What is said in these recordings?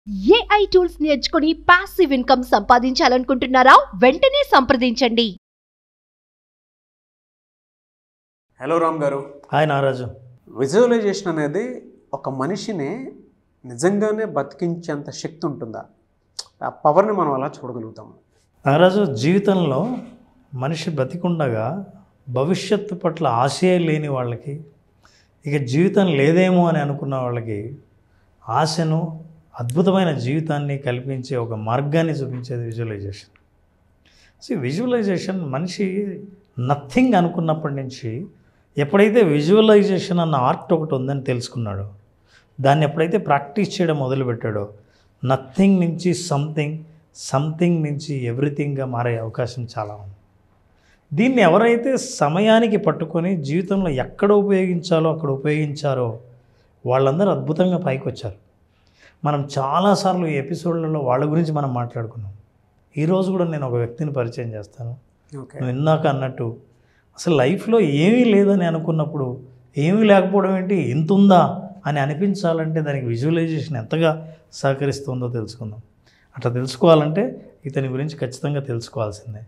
AI tools నేర్చుకుని passive income సంపాదించాలనుకుంటున్నారా వెంటనే సంప్రదించండి హలో రామ్ గారు హాయ్ నారాజు విజువలైజేషన్ అనేది ఒక మనిషిని నిజంగానే బతికించేంత శక్తి ఉంటుందా ఆ పవర్ని మనం అలా చూడగలుగుతాము నారాజు జీవితంలో మనిషి బతికుండగా భవిష్యత్తు పట్ల ఆశే లేని వాళ్ళకి ఇక జీవితం లేదేమో అని అనుకున్న వాళ్ళకి ఆశను అద్భుతమైన జీవితాన్ని కల్పించే ఒక మార్గాన్ని చూపించేది విజువలైజేషన్ సో విజువలైజేషన్ మనిషి నథింగ్ అనుకున్నప్పటి నుంచి ఎప్పుడైతే విజువలైజేషన్ అన్న ఆర్ట్ ఒకటి ఉందని తెలుసుకున్నాడో దాన్ని ఎప్పుడైతే ప్రాక్టీస్ చేయడం మొదలుపెట్టాడో నథింగ్ నుంచి సంథింగ్ సంథింగ్ నుంచి ఎవ్రీథింగ్గా మారే అవకాశం చాలా ఉంది దీన్ని ఎవరైతే సమయానికి పట్టుకొని జీవితంలో ఎక్కడ ఉపయోగించాలో అక్కడ ఉపయోగించారో వాళ్ళందరూ అద్భుతంగా పైకి వచ్చారు మనం చాలాసార్లు ఈ ఎపిసోడ్లలో వాళ్ళ గురించి మనం మాట్లాడుకున్నాం ఈరోజు కూడా నేను ఒక వ్యక్తిని పరిచయం చేస్తాను ఓకే నువ్వు ఇందాక అన్నట్టు అసలు లైఫ్లో ఏమీ లేదని అనుకున్నప్పుడు ఏమీ లేకపోవడం ఏంటి ఇంత ఉందా అని అనిపించాలంటే దానికి విజువలైజేషన్ ఎంతగా సహకరిస్తుందో తెలుసుకుందాం అట్లా తెలుసుకోవాలంటే ఇతని గురించి ఖచ్చితంగా తెలుసుకోవాల్సిందే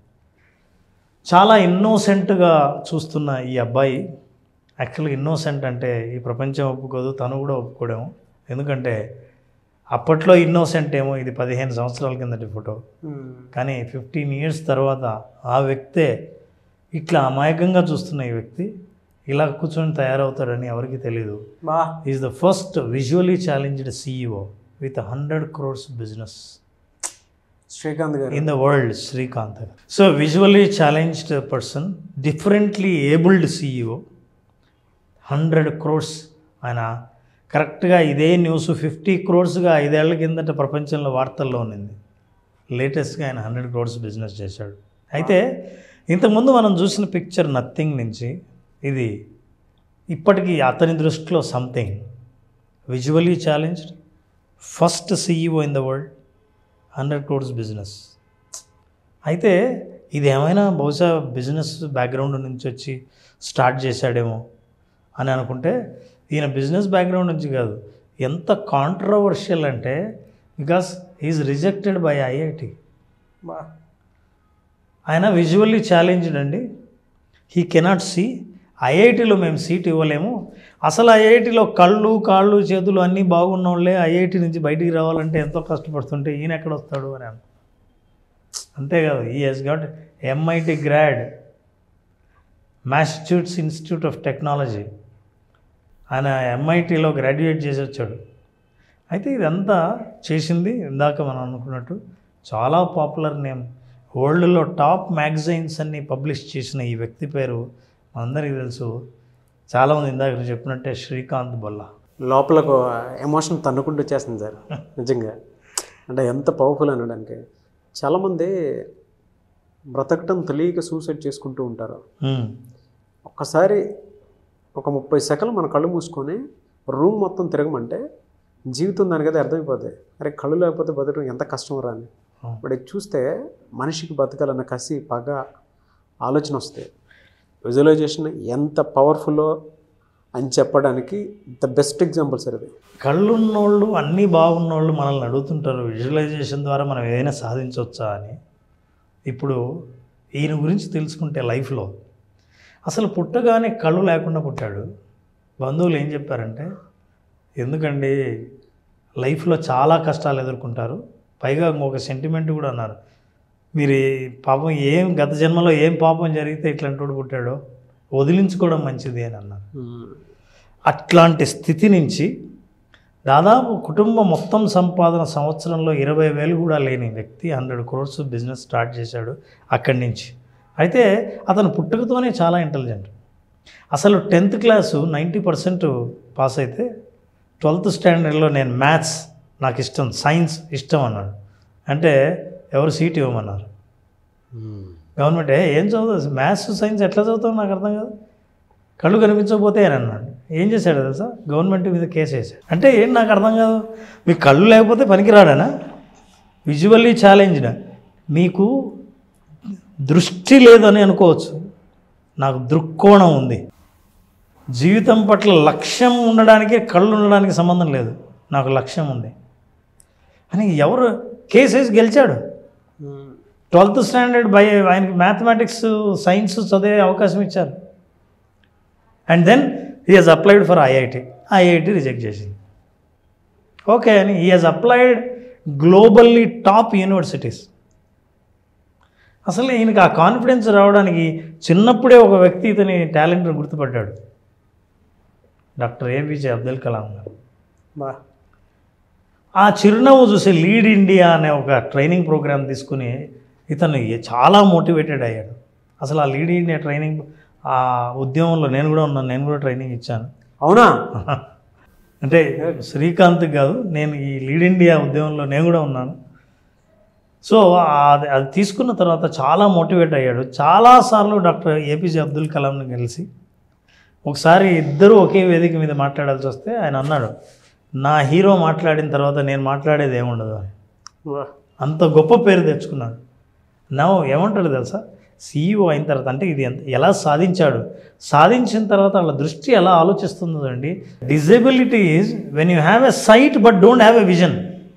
చాలా ఇన్నోసెంట్గా చూస్తున్న ఈ అబ్బాయి యాక్చువల్గా ఇన్నోసెంట్ అంటే ఈ ప్రపంచం ఒప్పుకోదు తను కూడా ఒప్పుకోడేమో ఎందుకంటే అప్పట్లో ఇన్నోసెంట్ ఏమో ఇది పదిహేను సంవత్సరాల కిందటి ఫోటో కానీ ఫిఫ్టీన్ ఇయర్స్ తర్వాత ఆ వ్యక్తే ఇట్లా అమాయకంగా చూస్తున్న ఈ వ్యక్తి ఇలా కూర్చొని తయారవుతాడని ఎవరికి తెలియదు బా is the first visually challenged CEO with hundred crores business Srikanth గారు in the world Srikanth so visually challenged person differently abled CEO hundred crores ఆయన కరెక్ట్గా ఇదే న్యూస్ ఫిఫ్టీ క్రోర్స్గా ఐదేళ్ల కిందట ప్రపంచంలో వార్తల్లో ఉన్నింది లేటెస్ట్గా ఆయన హండ్రెడ్ క్రోర్స్ బిజినెస్ చేశాడు అయితే ఇంతకుముందు మనం చూసిన పిక్చర్ నథింగ్ నుంచి ఇది ఇప్పటికీ అతని దృష్టిలో something visually challenged first CEO in the world hundred crores business అయితే ఇది ఏమైనా బహుశా బిజినెస్ బ్యాక్గ్రౌండ్ నుంచి వచ్చి స్టార్ట్ చేశాడేమో అని అనుకుంటే ఈయన బిజినెస్ బ్యాక్గ్రౌండ్ నుంచి కాదు ఎంత కాంట్రవర్షియల్ అంటే because is rejected by IIT బా ఆయన విజువల్లీ ఛాలెంజ్డ్ అండి హీ కెనాట్ సీ ఐఐటిలో మేము సీట్ ఇవ్వలేము అసలు ఐఐటిలో కళ్ళు కాళ్ళు చేతులు అన్నీ బాగున్న వాళ్ళే ఐఐటి నుంచి బయటికి రావాలంటే ఎంతో కష్టపడుతుంటే ఈయన ఎక్కడ వస్తాడు అని అను అంతేకాదు ఈ he's got MIT grad Massachusetts Institute of Technology ఆయన ఎంఐటిలో గ్రాడ్యుయేట్ చేసి వచ్చాడు అయితే ఇదంతా చేసింది ఇందాక మనం అనుకున్నట్టు చాలా పాపులర్ నేమ్ వరల్డ్లో టాప్ మ్యాగజైన్స్ అన్ని పబ్లిష్ చేసిన ఈ వ్యక్తి పేరు మనందరికీ తెలుసు చాలామంది ఇందాక నువ్వు చెప్పినట్టే శ్రీకాంత్ బొల్లా లోపల ఒక ఎమోషన్ తన్నుకుంటూ వచ్చేస్తుంది సార్ నిజంగా అంటే ఎంత పవర్ఫుల్ అనడానికి చాలామంది బ్రతకటం తెలియక సూసైడ్ చేసుకుంటూ ఉంటారు మ్మ్. ఒక్కసారి ఒక ముప్పై సెకండ్లు మన కళ్ళు మూసుకొని రూమ్ మొత్తం తిరగమంటే జీవితం దానికి అయితే అర్థమైపోతుంది అరే కళ్ళు లేకపోతే బతకడం ఎంత కష్టం రా అని అవును. ఇప్పుడు ఇది చూస్తే మనిషికి బతకాలన్న కసి పగ ఆలోచన వస్తాయి విజువలైజేషన్ ఎంత పవర్ఫుల్లో అని చెప్పడానికి ద బెస్ట్ ఎగ్జాంపుల్ సార్ ఇది కళ్ళున్నోళ్ళు అన్నీ బాగున్నోళ్ళు మనల్ని అడుగుతుంటారు విజువలైజేషన్ ద్వారా మనం ఏదైనా సాధించవచ్చా అని ఇప్పుడు ఈయన గురించి తెలుసుకుంటే లైఫ్లో అసలు పుట్టగానే కళ్ళు లేకుండా పుట్టాడు బంధువులు ఏం చెప్పారంటే ఎందుకండి లైఫ్లో చాలా కష్టాలు ఎదుర్కొంటారు పైగా ఇంకొక సెంటిమెంట్ కూడా అన్నారు మీరు ఈ పాపం ఏం గత జన్మలో ఏం పాపం జరిగితే ఇట్లాంటి వాడు పుట్టాడో వదిలించుకోవడం మంచిది అని అన్నారు అట్లాంటి స్థితి నుంచి దాదాపు కుటుంబం మొత్తం సంపాదన సంవత్సరంలో ఇరవై వేలు కూడా లేని వ్యక్తి హండ్రెడ్ క్రోర్స్ బిజినెస్ స్టార్ట్ చేశాడు అక్కడి నుంచి అయితే అతను పుట్టుకతోనే చాలా ఇంటెలిజెంట్ అసలు tenth class ninety percent pass అయితే ట్వెల్త్ స్టాండర్డ్లో నేను మ్యాథ్స్ నాకు ఇష్టం సైన్స్ ఇష్టం అన్నాడు అంటే ఎవరు సీట్ ఇవ్వమన్నారు గవర్నమెంట్ "ఏ, ఏం చదువుతావు మ్యాథ్స్ సైన్స్ ఎట్లా చదువుతావు నాకు అర్థం కాదు కళ్ళు కనిపించకపోతే అని అన్నాడు ఏం చేశాడు తెలుసా గవర్నమెంట్ మీద కేసు వేసాడు అంటే ఏం నాకు అర్థం కాదు మీకు కళ్ళు లేకపోతే పనికిరాడనా విజువల్లీ ఛాలెంజ్డ్ మీకు దృష్టి లేదని అనుకోవచ్చు నాకు దృక్కోణం ఉంది జీవితం పట్ల లక్ష్యం ఉండడానికి కళ్ళు ఉండడానికి సంబంధం లేదు నాకు లక్ష్యం ఉంది అని ఎవరు కేసెస్ గెలిచాడు ఉమ్. ట్వెల్త్ స్టాండర్డ్ బై ఆయనకి మ్యాథమెటిక్స్ సైన్స్ చదివే అవకాశం ఇచ్చారు and then he has applied for IIT IIT reject చేసింది ఓకే అని he has applied globally top universities అసలు ఈయనకి ఆ కాన్ఫిడెన్స్ రావడానికి చిన్నప్పుడే ఒక వ్యక్తి ఇతని టాలెంట్ని గుర్తుపట్టాడు డాక్టర్ ఏపీజే అబ్దుల్ కలాం గారు బా ఆ చిరునవ్వు చూసి లీడ్ ఇండియా అనే ఒక ట్రైనింగ్ ప్రోగ్రామ్ తీసుకుని ఇతను ఏ- చాలా మోటివేటెడ్ అయ్యాడు అసలు ఆ లీడ్ ఇండియా ట్రైనింగ్ ఆ ఉద్యమంలో నేను కూడా ఉన్నాను నేను కూడా ట్రైనింగ్ ఇచ్చాను అవునా అంటే శ్రీకాంత్ కాదు నేను ఈ లీడ్ ఇండియా ఉద్యమంలో నేను కూడా ఉన్నాను సో అది అది తీసుకున్న తర్వాత చాలా మోటివేట్ అయ్యాడు చాలాసార్లు డాక్టర్ ఏపీజే అబ్దుల్ కలాంని కలిసి ఒకసారి ఇద్దరు ఒకే వేదిక మీద మాట్లాడాల్సి వస్తే ఆయన అన్నాడు నా హీరో మాట్లాడిన తర్వాత నేను మాట్లాడేది ఏముండదు అని బా అంత గొప్ప పేరు తెచ్చుకున్నాడు నా ఏమంటాడు తెలుసా సీఈఓ అయిన తర్వాత అంటే ఇది ఎంత ఎలా సాధించాడు సాధించిన తర్వాత వాళ్ళ దృష్టి ఎలా ఆలోచిస్తుందో అండి disability is when you have a sight but don't have a vision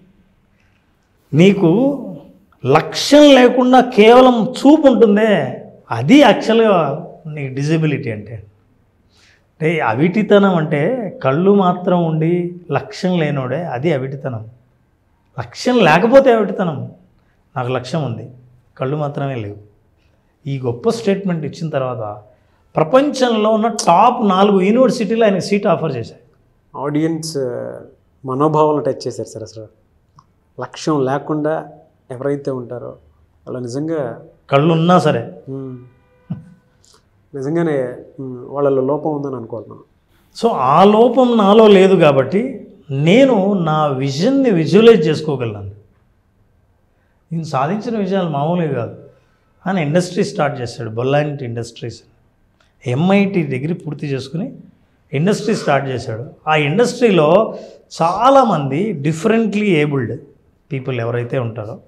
నీకు లక్ష్యం లేకుండా కేవలం చూపు ఉంటుందే అది యాక్చువల్గా నీకు డిజబిలిటీ అంటే అంటే అవిటితనం అంటే కళ్ళు మాత్రం ఉండి లక్ష్యం లేనోడే అది అవిటితనం లక్ష్యం లేకపోతే అవిటితనం నాకు లక్ష్యం ఉంది కళ్ళు మాత్రమే లేవు ఈ గొప్ప స్టేట్మెంట్ ఇచ్చిన తర్వాత ప్రపంచంలో ఉన్న టాప్ నాలుగు యూనివర్సిటీలు ఆయనకి సీట్ ఆఫర్ చేశాయి ఆడియన్స్ మనోభావాలను టచ్ చేశారు సార్ అసలు లక్ష్యం లేకుండా ఎవరైతే ఉంటారో వాళ్ళు నిజంగా కళ్ళు ఉన్నా సరే ఉమ్, నిజంగానే ఉమ్, వాళ్ళలో లోపం ఉందని అనుకుంటున్నాను సో ఆ లోపం నాలో లేదు కాబట్టి నేను నా విజన్ని విజువలైజ్ చేసుకోగలను నేను సాధించిన విజయాలు మామూలుగా కాదు ఆయన ఇండస్ట్రీ స్టార్ట్ చేశాడు బొల్లాంటి ఇండస్ట్రీస్ ఎంఐటి డిగ్రీ పూర్తి చేసుకుని ఇండస్ట్రీ స్టార్ట్ చేశాడు ఆ ఇండస్ట్రీలో చాలామంది డిఫరెంట్లీ ఏబుల్డ్ పీపుల్ ఎవరైతే ఉంటారో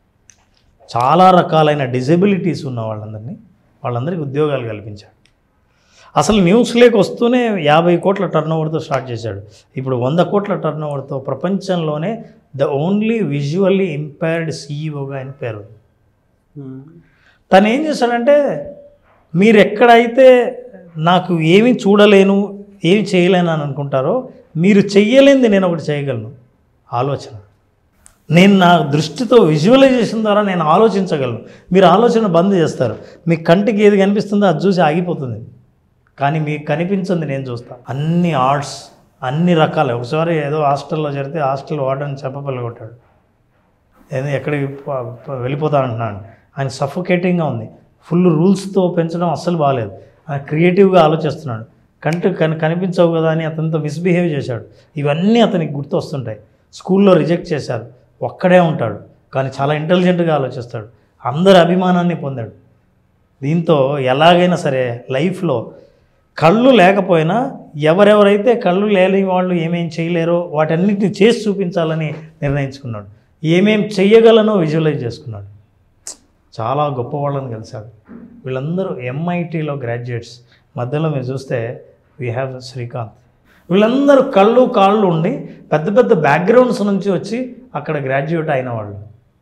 చాలా రకాలైన డిజబిలిటీస్ ఉన్న వాళ్ళందరినీ వాళ్ళందరికీ ఉద్యోగాలు కల్పించాడు అసలు న్యూస్లోకి వస్తూనే యాభై కోట్ల టర్న్ ఓవర్తో స్టార్ట్ చేశాడు ఇప్పుడు వంద కోట్ల టర్న్ ఓవర్తో ప్రపంచంలోనే ద ఓన్లీ విజువల్లీ ఇంపైర్డ్ సీఈఓగా ఆయన పేరు ఉమ్, తను ఏం చేశాడంటే మీరు ఎక్కడైతే నాకు ఏమీ చూడలేను ఏమి చేయలేను అని అనుకుంటారో మీరు చెయ్యలేనిది నేను ఒకటి చేయగలను ఆలోచన నేను నా దృష్టితో విజువలైజేషన్ ద్వారా నేను ఆలోచించగలను మీరు ఆలోచన బంద్ చేస్తారు మీ కంటికి ఏది కనిపిస్తుందో అది చూసి ఆగిపోతుంది కానీ మీకు కనిపించింది నేను చూస్తాను అన్ని ఆర్ట్స్ అన్ని రకాల ఒకసారి ఏదో హాస్టల్లో జరిగితే హాస్టల్ వార్డెన్ చెప్పపల్లి కొట్టాడు ఏదో ఎక్కడికి ప- ప- వెళ్ళిపోతా అంటున్నాడు ఆయన సఫోకేటింగ్గా ఉంది ఫుల్ రూల్స్తో పెంచడం అస్సలు బాగాలేదు ఆయన క్రియేటివ్గా ఆలోచిస్తున్నాడు కంటి కని కనిపించవు కదా అని అతనితో మిస్బిహేవ్ చేశాడు ఇవన్నీ అతనికి గుర్తు వస్తుంటాయి స్కూల్లో రిజెక్ట్ చేశారు ఒక్కడే ఉంటాడు కానీ చాలా ఇంటెలిజెంట్గా ఆలోచిస్తాడు అందరి అభిమానాన్ని పొందాడు దీంతో ఎలాగైనా సరే లైఫ్లో కళ్ళు లేకపోయినా ఎవరెవరైతే కళ్ళు లేని వాళ్ళు ఏమేం చేయలేరో వాటన్నిటిని చేసి చూపించాలని నిర్ణయించుకున్నాడు ఏమేం చెయ్యగలనో విజువలైజ్ చేసుకున్నాడు చాలా గొప్ప వాళ్ళని కలిశాడు వీళ్ళందరూ ఎంఐటీలో గ్రాడ్యుయేట్స్ మధ్యలో మీరు చూస్తే వీ హ్యావ్ శ్రీకాంత్ వీళ్ళందరూ కళ్ళు కాళ్ళు ఉండి పెద్ద పెద్ద బ్యాక్గ్రౌండ్స్ నుంచి వచ్చి అక్కడ గ్రాడ్యుయేట్ అయిన వాళ్ళు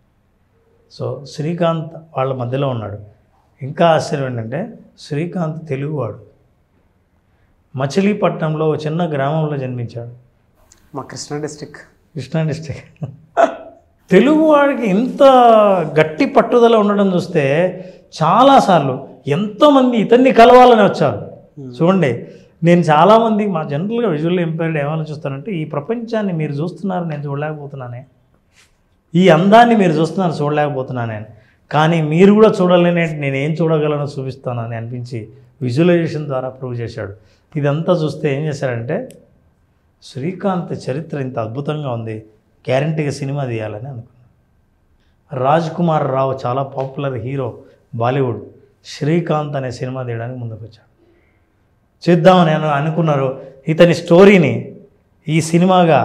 సో శ్రీకాంత్ వాళ్ళ మధ్యలో ఉన్నాడు ఇంకా ఆశ్చర్యం ఏంటంటే శ్రీకాంత్ తెలుగువాడు మచిలీపట్నంలో ఒక చిన్న గ్రామంలో జన్మించాడు మా కృష్ణా డిస్టిక్ కృష్ణా డిస్ట్రిక్ట్ తెలుగువాడికి ఇంత గట్టి పట్టుదల ఉండడం చూస్తే చాలాసార్లు ఎంతోమంది ఇతన్ని కలవాలని వచ్చారు చూడండి నేను చాలామంది మా జనరల్గా విజువల్ ఎంపైర్డ్ ఏమైనా చూస్తానంటే ఈ ప్రపంచాన్ని మీరు చూస్తున్నారు నేను చూడలేకపోతున్నానే ఈ అందాన్ని మీరు చూస్తున్నారు చూడలేకపోతున్నానే కానీ మీరు కూడా చూడలేనే నేను ఏం చూడగలను చూపిస్తానని అనిపించి విజువలైజేషన్ ద్వారా ప్రూవ్ చేశాడు ఇదంతా చూస్తే ఏం చేశాడంటే శ్రీకాంత్ చరిత్ర ఇంత అద్భుతంగా ఉంది గ్యారంటీగా సినిమా తీయాలని అనుకున్నాను రాజ్ కుమార్ రావు చాలా పాపులర్ హీరో బాలీవుడ్ శ్రీకాంత్ అనే సినిమా తీయడానికి ముందుకు వచ్చాడు చేద్దామని అను- అనుకున్నారు ఇతని స్టోరీని ఈ సినిమాగా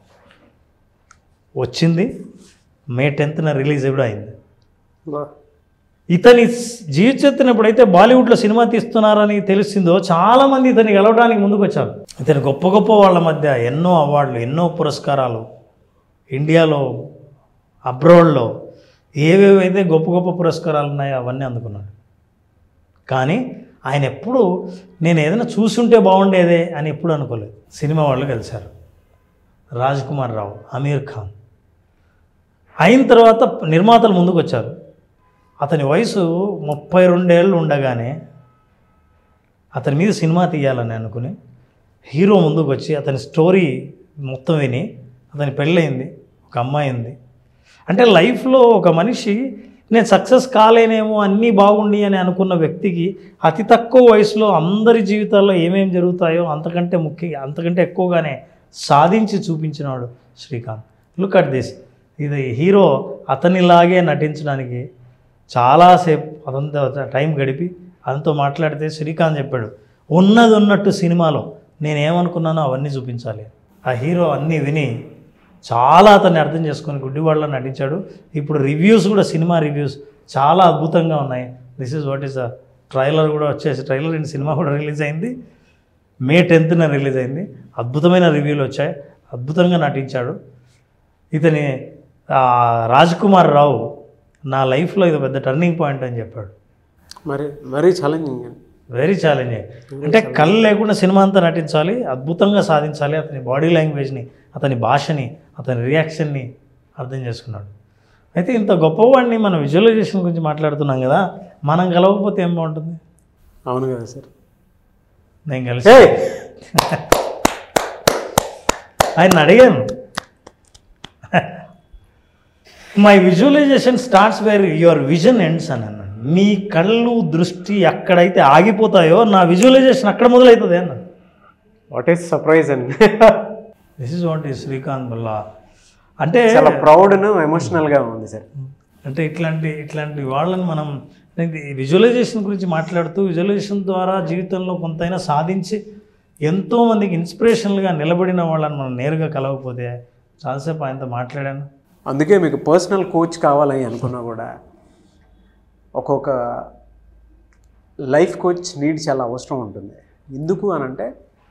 వచ్చింది మే టెన్త్న రిలీజ్ కూడా అయింది బా ఇతని స్- జీవిత చరిత్రను ఎప్పుడైతే బాలీవుడ్లో సినిమా తీస్తున్నారని తెలిసిందో చాలామంది ఇతన్ని గెలవడానికి ముందుకు వచ్చారు ఇతని గొప్ప గొప్ప వాళ్ళ మధ్య ఎన్నో అవార్డులు ఎన్నో పురస్కారాలు ఇండియాలో అబ్రాడ్లో ఏవేవైతే గొప్ప గొప్ప పురస్కారాలు ఉన్నాయో అవన్నీ అందుకున్నాడు కానీ ఆయన ఎప్పుడు నేను ఏదైనా చూసుంటే బాగుండేదే అని ఎప్పుడు అనుకోలేదు సినిమా వాళ్ళు కలిశారు రాజ్ కుమార్ రావు అమీర్ ఖాన్ అయిన తర్వాత నిర్మాతలు ముందుకు వచ్చారు అతని వయసు ముప్పై రెండేళ్ళు ఉండగానే అతని మీద సినిమా తీయాలని అనుకుని హీరో ముందుకు వచ్చి అతని స్టోరీ మొత్తం విని అతని పెళ్ళయింది ఒక అమ్మాయి ఉంది అంటే లైఫ్లో ఒక మనిషి నేను సక్సెస్ కాలేనేమో అన్నీ బాగుండి అని అనుకున్న వ్యక్తికి అతి తక్కువ వయసులో అందరి జీవితాల్లో ఏమేమి జరుగుతాయో అంతకంటే ముఖ్య అంతకంటే ఎక్కువగానే సాధించి చూపించినాడు శ్రీకాంత్ లుక్ అట్ దిస్ ఇది హీరో అతనిలాగే నటించడానికి చాలాసేపు అతనితో టైం గడిపి అతనితో మాట్లాడితే శ్రీకాంత్ చెప్పాడు ఉన్నది ఉన్నట్టు సినిమాలో నేనేమనుకున్నానో అవన్నీ చూపించాలి ఆ హీరో అన్నీ విని చాలా అతన్ని అర్థం చేసుకొని గుడ్డివాళ్ళ నటించాడు ఇప్పుడు రివ్యూస్ కూడా సినిమా రివ్యూస్ చాలా అద్భుతంగా ఉన్నాయి this is what is the trailer కూడా వచ్చేసి ట్రైలర్ అండ్ సినిమా కూడా రిలీజ్ అయింది మే టెన్త్న రిలీజ్ అయింది అద్భుతమైన రివ్యూలు వచ్చాయి అద్భుతంగా నటించాడు ఇతని ఆ, రాజ్ కుమార్ రావు నా లైఫ్లో ఇది పెద్ద టర్నింగ్ పాయింట్ అని చెప్పాడు మరి మరీ ఛాలెంజింగ్ అండి వెరీ ఛాలెంజింగ్ అంటే కళ్ళు లేకుండా సినిమా అంతా నటించాలి అద్భుతంగా సాధించాలి అతని బాడీ లాంగ్వేజ్ని అతని భాషని అతని రియాక్షన్ని అర్థం చేసుకున్నాడు అయితే ఇంత గొప్పవాడిని మనం విజువలైజేషన్ గురించి మాట్లాడుతున్నాం కదా మనం కలవకపోతే ఏం బాగుంటుంది అవును కదా సార్ నేను కలిసి ఏ ఆయన అడిగాను my visualisation starts where your vision ends అని అన్నాడు మీ కళ్ళు దృష్టి ఎక్కడైతే ఆగిపోతాయో నా విజువలైజేషన్ అక్కడ మొదలవుతుంది అన్నాడు వాట్ ఈస్ సర్ప్రైజ్ అండి దిస్ ఇస్ వాట్ ఈ శ్రీకాంత్ బల్లా అంటే చాలా ప్రౌడ్ను ఎమోషనల్గా ఉంది సార్ అంటే ఇట్లాంటి ఇట్లాంటి వాళ్ళని మనం విజువలైజేషన్ గురించి మాట్లాడుతూ విజువలైజేషన్ ద్వారా జీవితంలో కొంతైనా సాధించి ఎంతోమందికి ఇన్స్పిరేషన్లుగా నిలబడిన వాళ్ళని మనం నేరుగా కలవకపోతే చాలాసేపు ఆయనతో మాట్లాడాను అందుకే మీకు పర్సనల్ కోచ్ కావాలని అనుకున్నా కూడా ఒక్కొక్క లైఫ్ కోచ్ నీడ్ చాలా అవసరం ఉంటుంది ఎందుకు అని అంటే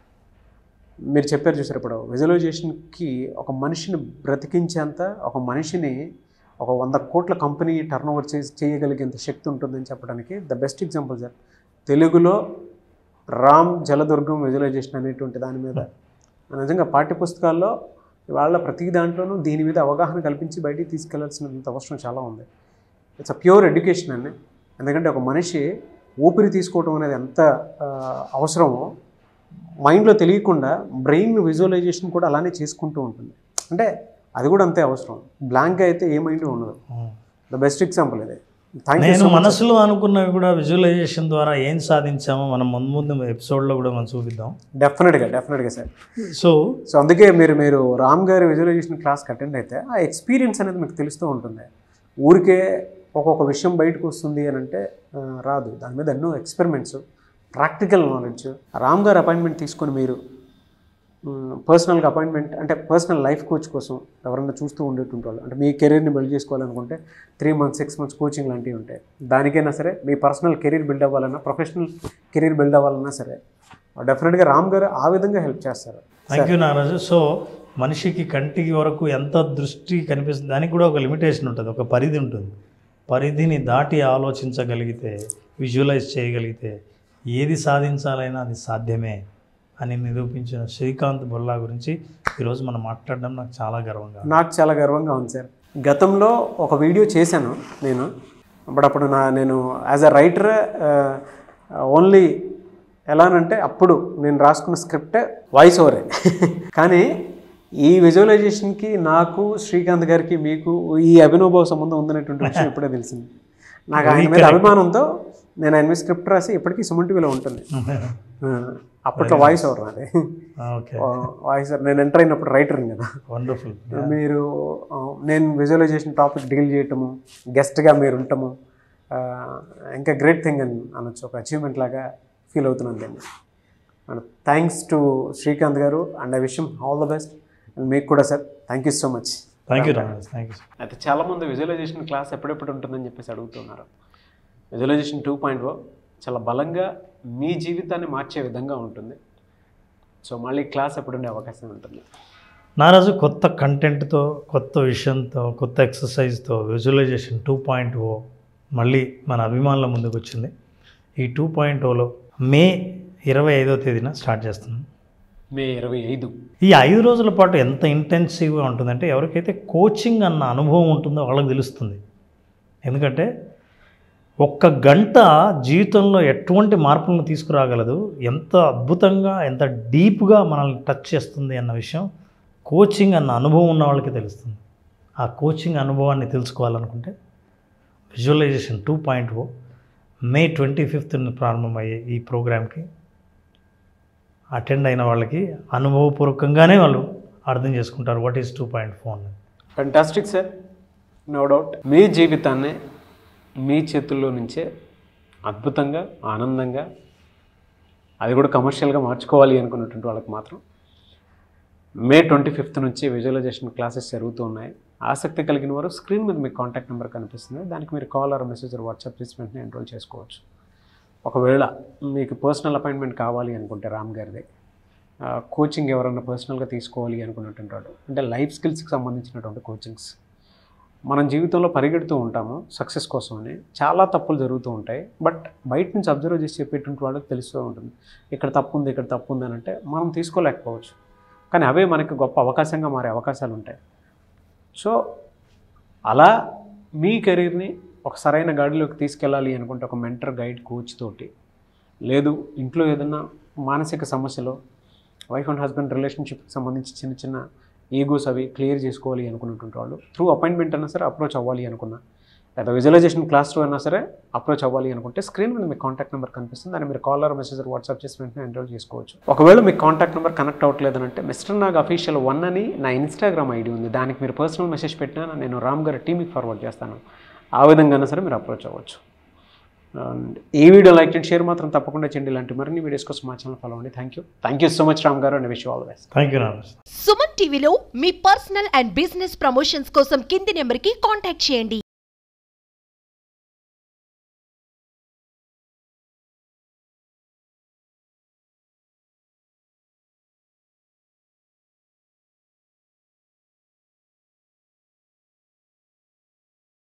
మీరు చెప్పారు చూసారు ఇప్పుడు విజువలైజేషన్కి ఒక మనిషిని బ్రతికించేంత ఒక మనిషిని ఒక వంద కోట్ల కంపెనీ టర్న్ ఓవర్ చేసి చేయగలిగేంత శక్తి ఉంటుందని చెప్పడానికి ద బెస్ట్ ఎగ్జాంపుల్ సార్ తెలుగులో రామ్ జలదుర్గం విజువలైజేషన్ అనేటువంటి దాని మీద నిజంగా పాఠ్యపుస్తకాల్లో వాళ్ళ ప్రతి దాంట్లోనూ దీని మీద అవగాహన కల్పించి బయటికి తీసుకెళ్లాల్సినంత అవసరం చాలా ఉంది ఇట్స్ అ ప్యూర్ ఎడ్యుకేషన్ అండి ఎందుకంటే ఒక మనిషి ఊపిరి తీసుకోవడం అనేది ఎంత ఆ, అవసరమో మైండ్లో తెలియకుండా బ్రెయిన్ విజువలైజేషన్ కూడా అలానే చేసుకుంటూ ఉంటుంది అంటే అది కూడా అంతే అవసరం బ్లాంక్గా అయితే ఏ మైండ్ ఉండదు ద బెస్ట్ ఎగ్జాంపుల్ ఇది థ్యాంక్ యూ నేను మనసులో అనుకున్నవి కూడా విజువలైజేషన్ ద్వారా ఏం సాధించామో మనం ముందు ముందు ఎపిసోడ్లో కూడా మనం చూపిద్దాం డెఫినెట్గా డెఫినెట్గా సార్ సో సో అందుకే మీరు మీరు రామ్ గారి విజువలైజేషన్ క్లాస్కి అటెండ్ అయితే ఆ ఎక్స్పీరియన్స్ అనేది మీకు తెలుస్తూ ఉంటుంది ఊరికే ఒక్కొక్క విషయం బయటకు వస్తుంది అని అంటే ఆ, రాదు దాని మీద ఎన్నో ఎక్స్పెరిమెంట్స్ ప్రాక్టికల్ నాలెడ్జ్ రామ్ గారు అపాయింట్మెంట్ తీసుకొని మీరు పర్సనల్గా అపాయింట్మెంట్ అంటే పర్సనల్ లైఫ్ కోచ్ కోసం ఎవరన్నా చూస్తూ ఉండేటువంటి వాళ్ళు అంటే మీ కెరీర్ని బిల్డ్ చేసుకోవాలనుకుంటే three months six months coaching లాంటివి ఉంటాయి దానికైనా సరే మీ పర్సనల్ కెరీర్ బిల్డ్ అవ్వాలన్నా ప్రొఫెషనల్ కెరీర్ బిల్డ్ అవ్వాలన్నా సరే డెఫినెట్గా రామ్ గారు ఆ విధంగా హెల్ప్ చేస్తారు థ్యాంక్ యూ నాగరాజు సో మనిషికి కంటికి వరకు ఎంత దృష్టి కనిపిస్తుంది దానికి కూడా ఒక లిమిటేషన్ ఉంటుంది ఒక పరిధి ఉంటుంది పరిధిని దాటి ఆలోచించగలిగితే విజువలైజ్ చేయగలిగితే ఏది సాధించాలైనా అది సాధ్యమే అని నిరూపించిన శ్రీకాంత్ బొల్లా గురించి ఈరోజు మనం మాట్లాడడం నాకు చాలా గర్వంగా ఉంది. నాకు చాలా గర్వంగా ఉంది సార్ గతంలో ఒక వీడియో చేశాను నేను బట్ అప్పుడు నా నేను యాజ్ అ రైటర్ ఓన్లీ ఎలానంటే అప్పుడు నేను రాసుకున్న స్క్రిప్ట్ వాయిస్ ఓవరే కానీ ఈ విజువలైజేషన్కి నాకు శ్రీకాంత్ గారికి మీకు ఈ అభినవభావ సంబంధం ఉందనేటువంటి విషయం ఇప్పుడే తెలిసింది నాకు ఆయన మీద అభిమానంతో నేను ఆయన మీద స్క్రిప్ట్ రాసి ఇప్పటికీ సుమన్ టీవీలో ఉంటుంది ఆ, అప్పట్లో వాయిస్ ఓవర్ నాది ఓకే వాయిస్ ఓవర్ నేను ఎంటర్ అయినప్పుడు రైటర్ కదా వండర్ఫుల్ మీరు ఆ, నేను విజువలైజేషన్ టాపిక్ డీల్ చేయటము గెస్ట్గా మీరు ఉండటము ఆ, ఇంకా గ్రేట్ థింగ్ అని అనొచ్చు ఒక అచీవ్మెంట్ లాగా ఫీల్ అవుతున్నాను దీన్ని అండ్ థ్యాంక్స్ టు శ్రీకాంత్ గారు అండ్ ఐ విషయం ఆల్ ద బెస్ట్ అండ్ మీకు కూడా sir thank you so much thank you Ramaraj thank you అయితే చాలామంది విజువలైజేషన్ క్లాస్ ఎప్పుడెప్పుడు ఉంటుందని చెప్పేసి అడుగుతున్నారు విజువలైజేషన్ టూ పాయింట్ చాలా బలంగా మీ జీవితాన్ని మార్చే విధంగా ఉంటుంది సో మళ్ళీ క్లాస్ ఎప్పుడు ఉండే అవకాశం ఉంటుంది నారాజు కొత్త కంటెంట్తో కొత్త విషయంతో కొత్త ఎక్సర్సైజ్తో విజువలైజేషన్ టూ పాయింట్ ఓ మళ్ళీ మన అభిమానుల ముందుకు వచ్చింది ఈ టూ పాయింట్ ఓలో మే ఇరవై ఐదో తేదీన స్టార్ట్ చేస్తున్నాం మే ఇరవై ఐదు ఈ ఐదు రోజుల పాటు ఎంత ఇంటెన్సివ్గా ఉంటుందంటే ఎవరికైతే కోచింగ్ అన్న అనుభవం ఉంటుందో వాళ్ళకి తెలుస్తుంది ఎందుకంటే ఒక్క గంట జీవితంలో ఎటువంటి మార్పులను తీసుకురాగలదు ఎంత అద్భుతంగా ఎంత డీప్గా మనల్ని టచ్ చేస్తుంది అన్న విషయం కోచింగ్ అన్న అనుభవం ఉన్న వాళ్ళకి తెలుస్తుంది ఆ కోచింగ్ అనుభవాన్ని తెలుసుకోవాలనుకుంటే visualisation two point o May twenty fifth ప్రారంభమయ్యే ఈ ప్రోగ్రామ్కి అటెండ్ అయిన వాళ్ళకి అనుభవపూర్వకంగానే వాళ్ళు అర్థం చేసుకుంటారు what is two point four fantastic sir no doubt మీ జీవితాన్ని మీ చేతుల్లో నుంచే అద్భుతంగా ఆనందంగా అది కూడా కమర్షియల్గా మార్చుకోవాలి అనుకున్నటువంటి వాళ్ళకి మాత్రం మే ట్వంటీ ఫిఫ్త్ నుంచి విజువలైజేషన్ క్లాసెస్ జరుగుతూ ఉన్నాయి ఆసక్తి కలిగిన వారు స్క్రీన్ మీద మీకు కాంటాక్ట్ నెంబర్ కనిపిస్తుంది దానికి మీరు కాల్ ఆర్ మెసేజ్ వాట్సాప్ చేసి వెంటనే ఎన్రోల్ చేసుకోవచ్చు ఒకవేళ మీకు పర్సనల్ అపాయింట్మెంట్ కావాలి అనుకుంటే రామ్ గారిది ఆ, కోచింగ్ ఎవరన్నా పర్సనల్గా తీసుకోవాలి అనుకున్నటువంటి వాడు అంటే లైఫ్ స్కిల్స్కి సంబంధించినటువంటి కోచింగ్స్ మనం జీవితంలో పరిగెడుతూ ఉంటాము సక్సెస్ కోసమని చాలా తప్పులు జరుగుతూ ఉంటాయి బట్ బయట నుంచి అబ్జర్వ్ చేసి చెప్పేటువంటి వాళ్ళకి తెలుస్తూ ఉంటుంది ఇక్కడ తప్పు ఉంది ఇక్కడ తప్పు ఉంది అని అంటే మనం తీసుకోలేకపోవచ్చు కానీ అవే మనకి గొప్ప అవకాశంగా మారే అవకాశాలు ఉంటాయి సో అలా మీ కెరీర్ని ఒక సరైన గాడిలోకి తీసుకెళ్ళాలి అనుకుంటే ఒక మెంటర్ గైడ్ కోచ్ తోటి లేదు ఇంట్లో ఏదైనా మానసిక సమస్యలు వైఫ్ అండ్ హస్బెండ్ రిలేషన్షిప్కి సంబంధించి చిన్న చిన్న ఈగోస్ అవి క్లియర్ చేసుకోవాలి అనుకున్నటువంటి వాళ్ళు త్రూ అపాయింట్మెంట్ అయినా సరే అప్రోచ్ అవ్వాలి అనుకున్నా లేదా విజువలైజేషన్ క్లాస్ టూ అయినా సరే అప్రోచ్ అవ్వాలి అనుకుంటే స్క్రీన్ మీద మీకు కాంటాక్ట్ నెంబర్ కనిపిస్తుంది దాన్ని మీరు కాల్ ఆర్ మెసేజ్ వాట్సాప్ చేసి వెంటనే ఎన్రోల్ చేసుకోవచ్చు ఒకవేళ మీకు కాంటాక్ట్ నెంబర్ కనెక్ట్ అవ్వట్లేదంటే మిస్టర్ నాగ్ అఫీషియల్ వన్ అని నా ఇన్స్టాగ్రామ్ ఐడి ఉంది దానికి మీరు పర్సనల్ మెసేజ్ పెట్టినా నేను రామ్ గారి టీమ్కి ఫార్వర్డ్ చేస్తాను ఆ విధంగా సరే మీరు అప్రోచ్ అవ్వచ్చు అండ్ ఈ వీడియో లైక్ చేయండి షేర్ మాత్రం తప్పకుండా చేయండి ఇలాంటి మరిన్ని వీడియోస్ కోసం మా ఛానల్ ఫాలో అవ్వండి thank you thank you so much Ram గారు and wish all best thank you Naraj Suman టీవీలో మీ పర్సనల్ అండ్ బిజినెస్ ప్రమోషన్స్ కోసం కింది నెంబర్కి కాంటాక్ట్ చేయండి